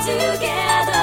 together.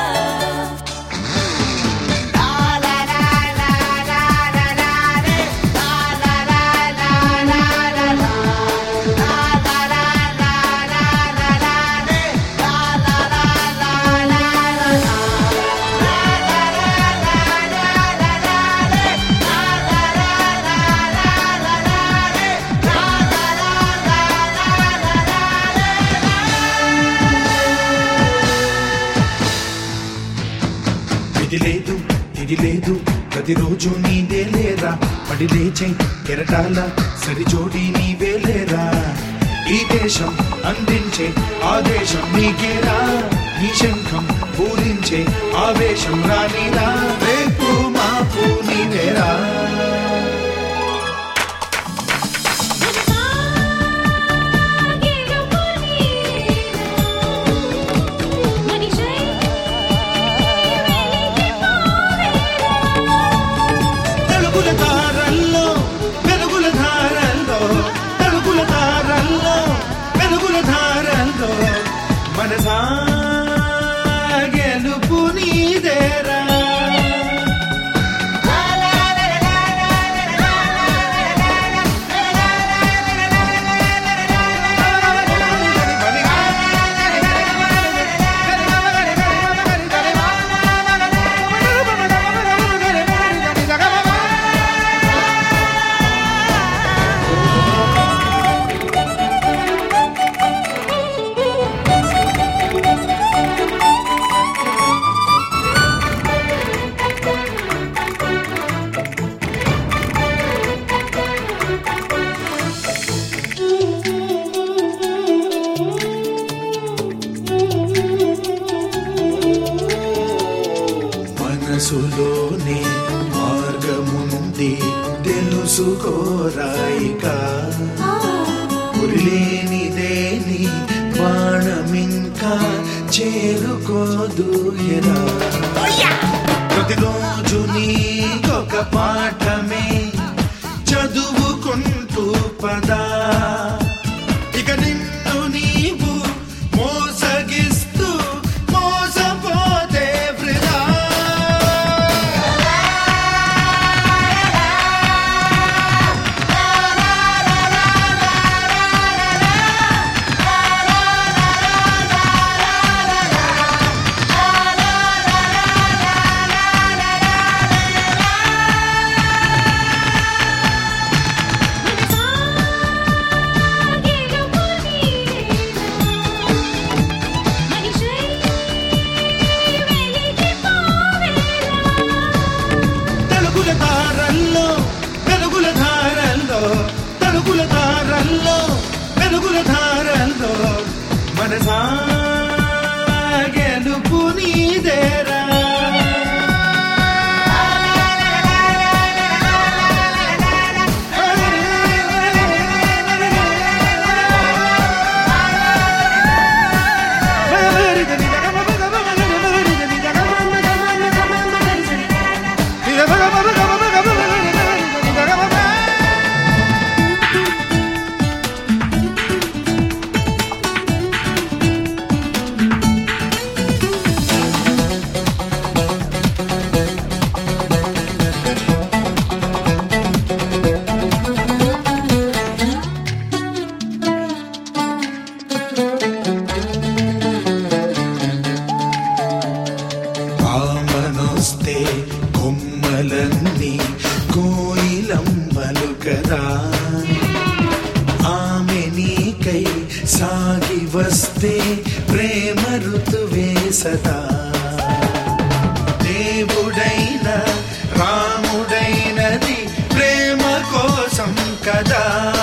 ఇది లేదు ఇది లేదు ప్రతిరోజు నీదే లేరా పడి లేచే కెరటాల సరిజోడి నీవే లేరా ఈ దేశం అందించే ఆదేశం నీకేరా నీ శంఖం పూరించే ఆవేశం రానిరా రేపు మాపు నీవేరా తలుపుల ధారల్లో వెలుగుల ధారల్లో తలుపుల ధారల్లో వెలుగుల ధారల్లో మనసా గెలుపు నీదేరా మనసులోనే మార్గముంది తెలుసుకోరాయిక ఉరిలేనిదేని బాణమింకా చేరుకోదు ఎరా ప్రతిరోజు నీకొక పాఠమే చదువుకుంటూ పదా ఇక నిన్ను నీవు మోసగిస్తూ మోసపోతే వృధా తలుపుల ధారల్లో వెలుగుల ధారల్లో తలుపుల ధారల్లో వెలుగుల ధారల్లో మనసా గెలుపు నీదేరా పామనొస్తే కొమ్మలన్నీ కోయిలమ్మలు కదా ఆమె నీకై సాగి వస్తే ప్రేమ ఋతువే సదా దేవుడైన రాముడైనది ప్రేమ కోసం కదా